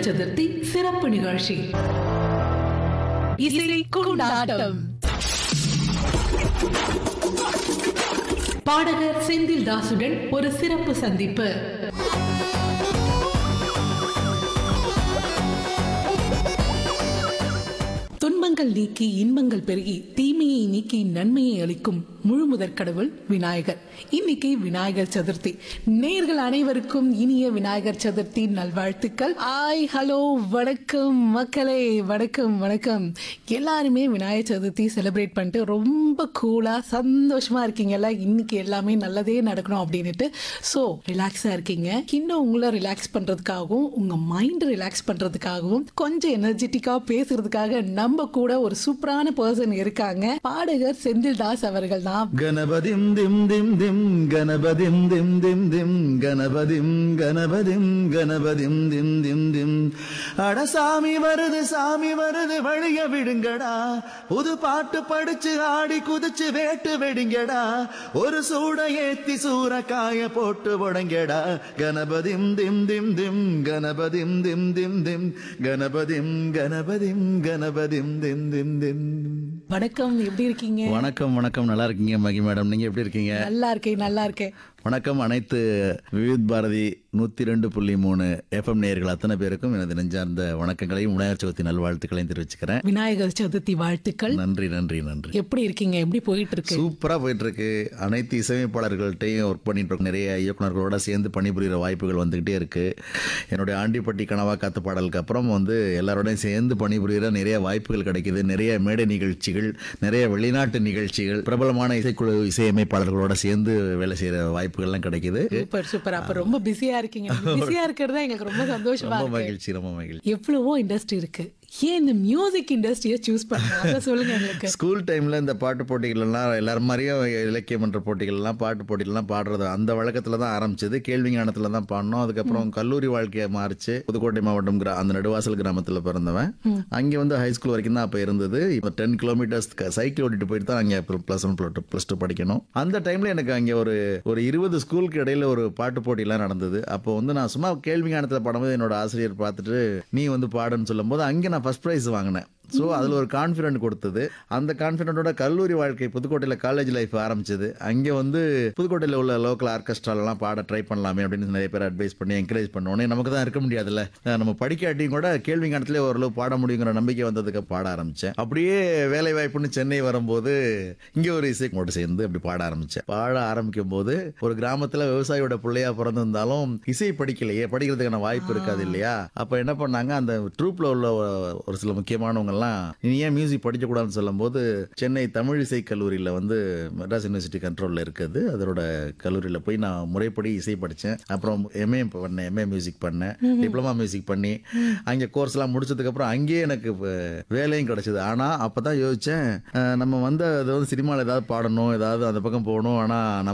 விநாயகர் சதுர்த்தி சிறப்பு நிகழ்ச்சி இசை கொண்டாட்டம் பாடகர் செந்தில் தாசுடன் ஒரு சிறப்பு சந்திப்பு துன்பங்கள் நீக்கி இன்பங்கள் பெருகி தீமையை நீக்கி நன்மையை அளிக்கும் முழு முதற் கடவுள் விநாயகர் இன்னைக்கு விநாயகர் சதுர்த்தி நேர்கள் அனைவருக்கும் இனிய விநாயகர் சதுர்த்தி நல்வாழ்த்துக்கள் ஆய் ஹலோ வணக்கம் மக்களே வணக்கம் வணக்கம் எல்லாருமே விநாயகர் சதுர்த்தி செலிப்ரேட் பண்ணிட்டு ரொம்ப கூலா சந்தோஷமா இருக்கீங்கல்ல இன்னைக்கு எல்லாமே நல்லதே நடக்கணும் அப்படின்னுட்டு ஸோ ரிலாக்ஸா இருக்கீங்க இன்னும் உங்களை ரிலாக்ஸ் பண்றதுக்காகவும் உங்க மைண்ட் ரிலாக்ஸ் பண்றதுக்காகவும் கொஞ்சம் எனர்ஜெட்டிக்கா பேசுறதுக்காக நம்ம கூட ஒரு சூப்பரான பர்சன் இருக்காங்க பாடகர் செந்தில் தாஸ் அவர்கள் தான் ഗണപതിം ദിം ദിം ദിം ഗണപതിം ദിം ദിം ദിം ഗണപതിം ഗണപതിം ഗണപതിം ദിം ദിം ദിം அட சாமி வருது சாமி வருது வழிய விடுங்கடா புது பாட்டு படிச்சு ஆடி குதிச்சு வேட்டு வெடிங்கடா ஒரு சூட ஏத்தி சூறக்காய போட்டு உடங்கடா கணபதிம் திம் திம் திம் கணபதிம் திம் திம் திம் கணபதிம் கணபதிம் கணபதிம் திம் திம் திம் வணக்கம் எப்படி இருக்கீங்க வணக்கம் வணக்கம் நல்லா இருக்கீங்க மகி மேடம் நீங்க எப்படி இருக்கீங்க நல்லா இருக்கேன் நல்லா இருக்கேன் வணக்கம் அனைத்து விவித் பாரதி நூத்தி ரெண்டு புள்ளி மூணு எஃப்எம் நேயர்கள் அத்தனை பேருக்கும் எனது நெஞ்சார்ந்த வணக்கங்களையும் விநாயகர் சதுர்த்தி நல்வாழ்த்துக்களையும் தெரிவிச்சுக்கிறேன் விநாயகர் சதுர்த்தி வாழ்த்துக்கள் நன்றி நன்றி நன்றி எப்படி இருக்கீங்க எப்படி போயிட்டு இருக்கு சூப்பரா போயிட்டு இருக்கு அனைத்து இசையமைப்பாளர்கள்ட்டையும் ஒர்க் பண்ணிட்டு இருக்கோம் நிறைய இயக்குனர்களோட சேர்ந்து பணிபுரிகிற வாய்ப்புகள் வந்துகிட்டே இருக்கு என்னுடைய ஆண்டிப்பட்டி கனவா காத்து பாடலுக்கு அப்புறம் வந்து எல்லாரோடையும் சேர்ந்து பணிபுரிகிற நிறைய வாய்ப்புகள் கிடைக்குது நிறைய மேடை நிகழ்ச்சிகள் நிறைய வெளிநாட்டு நிகழ்ச்சிகள் பிரபலமான இசைக்குழு இசையமைப்பாளர்களோட சேர்ந்து வேலை செய்யற வாய்ப்புகள்லாம் கிடைக்குது சூப்பர் சூப்பர் அப்ப ரொம்ப பிஸியா இருக்கீங்க பிஸியா இருக்கிறது தான் எங்களுக்கு ரொம்ப சந்தோஷமா ரொம்ப இருக்கு மகிழ்ச்சி ரொம்ப மகிழ்ச்சி எவ்வளவோ இண்டஸ்ட்ரி இருக்கு ஏன் இந்த மியூசிக் இண்டஸ்ட்ரியை சூஸ் பண்ணீங்க அதை சொல்லுங்க எங்களுக்கு ஸ்கூல் டைம்ல இந்த பாட்டு போட்டிகள்லாம் எல்லாரும் மாதிரியும் இலக்கிய மன்ற போட்டிகள்லாம் பாட்டு போட்டிகள்லாம் பாடுறது அந்த வழக்கத்துல தான் ஆரம்பிச்சது கேள்வி ஞானத்துல தான் பாடினோம் அதுக்கப்புறம் கல்லூரி வாழ்க்கையை மாறிச்சு புதுக்கோட்டை மாவட்டம் கிரா அந்த நடுவாசல் கிராமத்துல பிறந்தவன் அங்கே வந்து ஹை ஸ்கூல் வரைக்கும் தான் அப்போ இருந்தது இப்போ டென் கிலோமீட்டர்ஸ் சைக்கிள் ஓட்டிட்டு போயிட்டு தான் அங்கே ப்ளஸ் ஒன் ப்ளஸ் டூ படிக்கணும் அந்த டைம்ல எனக்கு அங்கே ஒரு ஒரு இருபது ஸ்கூலுக்கு இடையில ஒரு பாட்டு போட்டிலாம் நடந்தது அப்போ வந்து நான் சும்மா கேள்வி ஞானத்தில் பாடும்போது என்னோட ஆசிரியர் பார்த்துட்டு நீ வந்து பாடுன்னு சொல்லும்போது அங்கே நான் ஃபர்ஸ்ட் ப்ரைஸ் வாங்கினேன் ஸோ அதில் ஒரு கான்ஃபிடென்ட் கொடுத்தது அந்த கான்ஃபிடென்ட்டோட கல்லூரி வாழ்க்கை புதுக்கோட்டையில் காலேஜ் லைஃப் ஆரம்பிச்சது அங்கே வந்து புதுக்கோட்டையில் உள்ள லோக்கல் ஆர்கெஸ்ட்ராலலாம் பாட ட்ரை பண்ணலாமே அப்படின்னு நிறைய பேர் அட்வைஸ் பண்ணி என்கரேஜ் பண்ணோன்னே நமக்கு தான் இருக்க முடியாதுல்ல அஹ் நம்ம படிக்காட்டியும் கூட கேள்வி காலத்திலே ஓரளவு பாட முடியுங்கிற நம்பிக்கை வந்ததுக்கு பாட ஆரம்பித்தேன் அப்படியே வேலை வாய்ப்புன்னு சென்னை வரும்போது இங்கே ஒரு இசை கூட சேர்ந்து அப்படி பாட ஆரம்பித்தேன் பாட ஆரம்பிக்கும் போது ஒரு கிராமத்தில் விவசாயியோட பிள்ளையா பிறந்திருந்தாலும் இசை படிக்கலையே படிக்கிறதுக்கான வாய்ப்பு இருக்காது இல்லையா அப்போ என்ன பண்ணாங்க அந்த ட்ரூப்ல உள்ள ஒரு சில முக்கியமானவங்க எல்லாம் நீ ஏன் மியூசிக் படிக்கக்கூடாதுன்னு சொல்லும்போது சென்னை தமிழ் இசை கல்லூரியில் வந்து மெட்ராஸ் யூனிவர்சிட்டி கண்ட்ரோலில் இருக்குது அதோட கல்லூரியில் போய் நான் முறைப்படி இசை படித்தேன் அப்புறம் எம்ஏ பண்ணேன் எம்ஏ மியூசிக் பண்ணேன் டிப்ளமா மியூசிக் பண்ணி அங்கே கோர்ஸ்லாம் முடிச்சதுக்கப்புறம் அங்கேயே எனக்கு இப்ப வேலையும் கிடைச்சது ஆனால் அப்போ தான் யோசித்தேன் நம்ம வந்து அது வந்து சினிமாவில் ஏதாவது பாடணும் ஏதாவது அந்த பக்கம் போகணும் ஆனால்